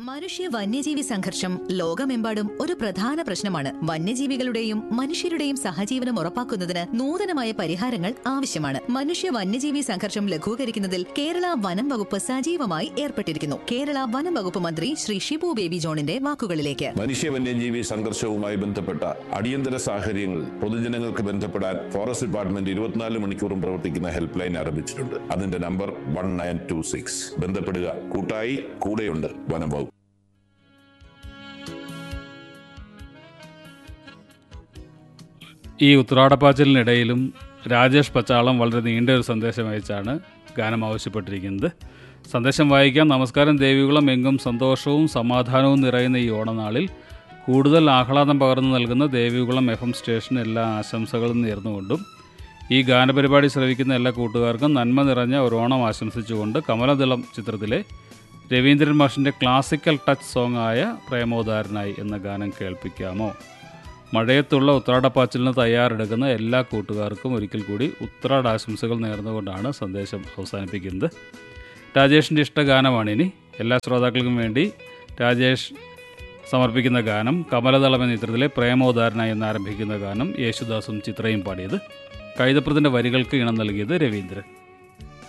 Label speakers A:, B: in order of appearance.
A: മനുഷ്യ വന്യജീവി സംഘർഷം ലോകമെമ്പാടും ഒരു പ്രധാന പ്രശ്നമാണ് വന്യജീവികളുടെയും മനുഷ്യരുടെയും സഹജീവനം ഉറപ്പാക്കുന്നതിന് നൂതനമായ പരിഹാരങ്ങൾ ആവശ്യമാണ് മനുഷ്യ വന്യജീവി സംഘർഷം ലഘൂകരിക്കുന്നതിൽ കേരള വനം വകുപ്പ് സജീവമായി ഏർപ്പെട്ടിരിക്കുന്നു കേരള വനം വകുപ്പ് മന്ത്രി ശ്രീ ഷിബു ബേബി ജോണിന്റെ വാക്കുകളിലേക്ക്
B: മനുഷ്യ വന്യജീവി സംഘർഷവുമായി ബന്ധപ്പെട്ട അടിയന്തര സാഹചര്യങ്ങളിൽ പൊതുജനങ്ങൾക്ക് ബന്ധപ്പെടാൻ ഫോറസ്റ്റ് ഡിപ്പാർട്ട്മെന്റ് ഇരുപത്തിനാല് മണിക്കൂറും പ്രവർത്തിക്കുന്ന ഹെൽപ്പ് ലൈൻ ആരംഭിച്ചിട്ടുണ്ട് അതിന്റെ number one nine two six ബന്ധപ്പെടുക കൂട്ടായി കൂടെയുണ്ട് വനം വകുപ്പ്
C: ഈ ഉത്രാടപ്പാച്ചിലിനിടയിലും രാജേഷ് പച്ചാളം വളരെ നീണ്ട ഒരു സന്ദേശം അയച്ചാണ് ഗാനം ആവശ്യപ്പെട്ടിരിക്കുന്നത് സന്ദേശം വായിക്കാം നമസ്കാരം ദേവികുളം എങ്കും സന്തോഷവും സമാധാനവും നിറയുന്ന ഈ ഓണനാളിൽ കൂടുതൽ ആഹ്ലാദം പകർന്നു നൽകുന്ന ദേവികുളം എഫ് എം സ്റ്റേഷന് എല്ലാ ആശംസകളും നേർന്നുകൊണ്ടും ഈ ഗാനപരിപാടി ശ്രവിക്കുന്ന എല്ലാ കൂട്ടുകാർക്കും നന്മ നിറഞ്ഞ ഒരു ഓണം ആശംസിച്ചുകൊണ്ട് കമലദളം ചിത്രത്തിലെ രവീന്ദ്രൻ മാഷിൻ്റെ ക്ലാസിക്കൽ ടച്ച് സോങ് ആയ പ്രേമോദാരനായി എന്ന ഗാനം കേൾപ്പിക്കാമോ മഴയത്തുള്ള ഉത്രാടപ്പാച്ചിലിന് തയ്യാറെടുക്കുന്ന എല്ലാ കൂട്ടുകാർക്കും ഒരിക്കൽ കൂടി ഉത്രാട ആശംസകൾ നേർന്നുകൊണ്ടാണ് സന്ദേശം അവസാനിപ്പിക്കുന്നത് രാജേഷിൻ്റെ ഇഷ്ടഗാനമാണ് ഇനി എല്ലാ ശ്രോതാക്കൾക്കും വേണ്ടി രാജേഷ് സമർപ്പിക്കുന്ന ഗാനം കമലദളം എന്ന ചിത്രത്തിലെ പ്രേമോദാരനായി എന്നാരംഭിക്കുന്ന ഗാനം യേശുദാസും ചിത്രയും പാടിയത് കൈതപ്രതിൻ്റെ വരികൾക്ക് ഇണം നൽകിയത് രവീന്ദ്രൻ